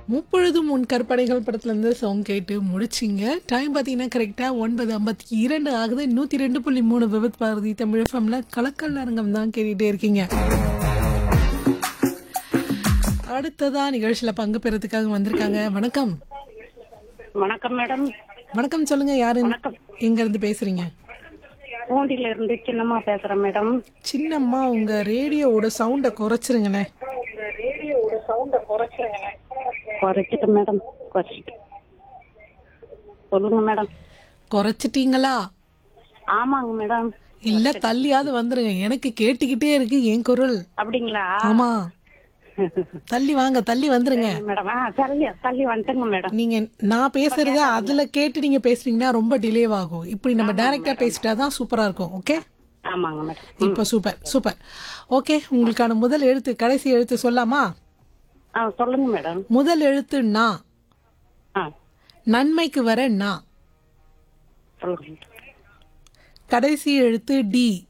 முப்பொழுதும் உன் கற்பனைகள் படத்துல இருந்து சாங் கேட்டு முடிச்சிங்க டைம் பார்த்தீங்கன்னா கரெக்டாக ஒன்பது ஐம்பத்தி இரண்டு ஆகுது நூற்றி ரெண்டு புள்ளி மூணு விபத் பாரதி தமிழ் ஃபம்ல கலக்கல் அரங்கம் தான் கேட்டுட்டே இருக்கீங்க அடுத்ததா நிகழ்ச்சியில் பங்கு பெறதுக்காக வந்திருக்காங்க வணக்கம் வணக்கம் மேடம் வணக்கம் சொல்லுங்க யாரு வணக்கம். எங்க இருந்து பேசுறீங்க பூண்டில இருந்து சின்னம்மா பேசுறேன் மேடம் சின்னம்மா உங்க ரேடியோவோட சவுண்டை குறைச்சிருங்களேன் குறைச்சிட்டு மேடம் குறைச்சிட்டு சொல்லுங்க மேடம் குறைச்சிட்டீங்களா ஆமாங்க மேடம் இல்ல தள்ளியாவது வந்துருங்க எனக்கு கேட்டுக்கிட்டே இருக்கு என் குரல் அப்படிங்களா ஆமா தள்ளி வாங்க தள்ளி வந்துருங்க மேடம் ஆ தள்ளி தள்ளி வந்துட்டுங்க மேடம் நீங்க நான் பேசுறத அதுல கேட்டு நீங்க பேசுறீங்கன்னா ரொம்ப டிலே ஆகும் இப்படி நம்ம டைரக்டா பேசிட்டா தான் சூப்பரா இருக்கும் ஓகே ஆமாங்க மேடம் இப்போ சூப்பர் சூப்பர் ஓகே உங்களுக்கான முதல் எழுத்து கடைசி எழுத்து சொல்லாமா ஆ சொல்லுங்க மேடம் முதல் எழுத்து நா ஆ நன்மைக்கு வர நா சொல்லுங்க கடைசி எழுத்து டி